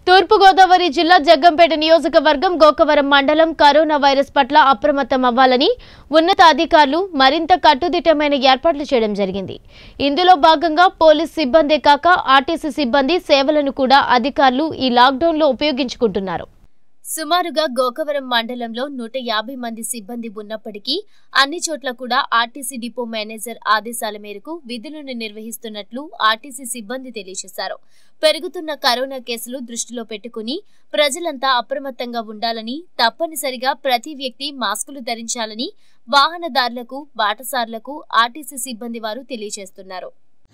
తూర్పుగోదావరి జిల్లా జగ్గంపేట నియోజకవర్గం గోకవరం మండలం కరోనా వైరస్ పట్ల అప్రమత్తం అవ్వాలని ఉన్నత అధికారులు మరింత కట్టుదిట్టమైన ఏర్పాట్లు చేయడం జరిగింది ఇందులో భాగంగా పోలీస్ సిబ్బందే కాక ఆర్టీసీ సిబ్బంది సేవలను కూడా అధికారులు ఈ లాక్డౌన్లో ఉపయోగించుకుంటున్నారు సుమారుగా గోకవరం మండలంలో నూట యాభై మంది సిబ్బంది ఉన్నప్పటికీ అన్ని చోట్ల కూడా ఆర్టీసీ డిపో మేనేజర్ ఆదేశాల మేరకు విధులను నిర్వహిస్తున్నట్లు ఆర్టీసీ సిబ్బంది తెలియజేశారు పెరుగుతున్న కరోనా కేసులు దృష్టిలో పెట్టుకుని ప్రజలంతా అప్రమత్తంగా ఉండాలని తప్పనిసరిగా ప్రతి వ్యక్తి మాస్కులు ధరించాలని వాహనదారులకు బాటసార్లకు ఆర్టీసీ సిబ్బంది వారు తెలియజేస్తున్నారు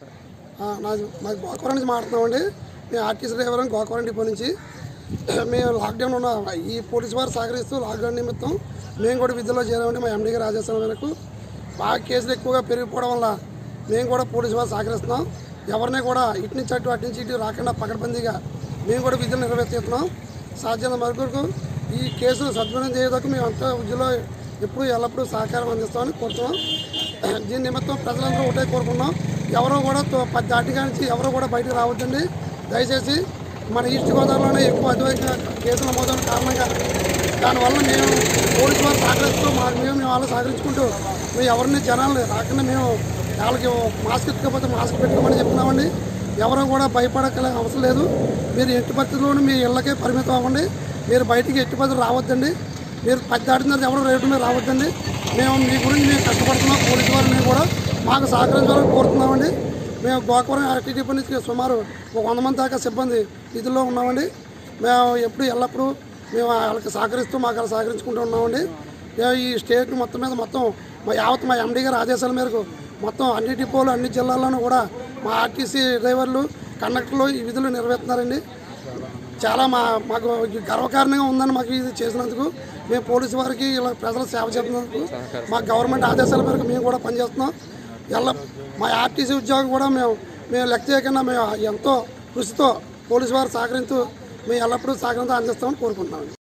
ఆ, నాది మాది గోకవరం నుంచి మాట్లాడుతున్నామండి మేము ఆర్టీసీ డ్రైవర్ గోకవరం డిపో నుంచి మేము లాక్డౌన్ ఉన్న ఈ పోలీసు వారు సహకరిస్తూ లాక్డౌన్ నిమిత్తం మేము కూడా విధుల్లో చేరామండి మా ఎండీ గారు ఆదేశాల మేరకు బాగా కేసులు ఎక్కువగా పెరిగిపోవడం వల్ల మేము కూడా పోలీసు వారు సహకరిస్తున్నాం ఎవరిని కూడా ఇటు నుంచి అటు అటు నుంచి ఇటు రాకుండా పకడ్బందీగా మేము కూడా విధులు నిర్వర్తిస్తున్నాం సాధ్యమైన వరకు ఈ కేసులు సద్వినియోగం చేయడానికి మేము అంతా విధుల్లో ఎప్పుడు ఎల్లప్పుడూ సహకారం అందిస్తామని కోరుతున్నాం దీని నిమిత్తం ప్రజలందరూ ఒకటే కోరుకున్నాం ఎవరో కూడా తో- పది దాటి నుంచి ఎవరో కూడా బయటకు రావద్దండి దయచేసి మన ఈస్ట్ గోదావరిలోనే ఎక్కువ అధికంగా కేసులు నమోదైన కారణంగా దానివల్ల మేము పోలీసు వారు సహకరిస్తూ మా మేము మేము వాళ్ళు సహకరించుకుంటూ మేము ఎవరిని జనాలు రాకుండా మేము వాళ్ళకి మాస్క్ ఎత్తుకపోతే మాస్క్ పెట్టుకోమని చెప్తున్నామండి ఎవరో కూడా భయపడగల అవసరం లేదు మీరు ఎట్టి పరిస్థితుల్లోనూ మీ ఇళ్ళకే పరిమితం అవ్వండి మీరు బయటికి ఎట్టి పరిస్థితులు రావద్దండి మీరు పది దాటిన తర్వాత ఎవరు రేటు మీద రావద్దండి మేము మీ గురించి మేము కష్టపడుతున్నాం పోలీసు వారు మేము కూడా మాకు సహకరించాలని కోరుతున్నామండి మేము గోకవరం ఆర్టీడీపీ నుంచి సుమారు ఒక వంద మంది దాకా సిబ్బంది విధుల్లో ఉన్నామండి మేము ఎప్పుడు ఎల్లప్పుడూ మేము వాళ్ళకి సహకరిస్తూ మాకు అలా సహకరించుకుంటూ ఉన్నామండి మేము ఈ స్టేట్ మొత్తం మీద మొత్తం మా యావత్ మా ఎండీ గారి ఆదేశాల మేరకు మొత్తం అన్ని డిపోలు అన్ని జిల్లాల్లోనూ కూడా మా ఆర్టీసీ డ్రైవర్లు కండక్టర్లు ఈ విధులు నిర్వహిస్తున్నారండి చాలా మా మాకు గర్వకారణంగా ఉందని మాకు ఇది చేసినందుకు మేము పోలీసు వారికి ఇలా ప్రజల సేవ చేస్తున్నందుకు మా గవర్నమెంట్ ఆదేశాల మేరకు మేము కూడా పనిచేస్తున్నాం ఎల్ల మా ఆర్టీసీ ఉద్యోగం కూడా మేము మేము లెక్క చేయకుండా మేము ఎంతో కృషితో పోలీసు వారు సహకరిస్తూ మేము ఎల్లప్పుడూ సహకరించడం అందిస్తామని కోరుకుంటున్నాం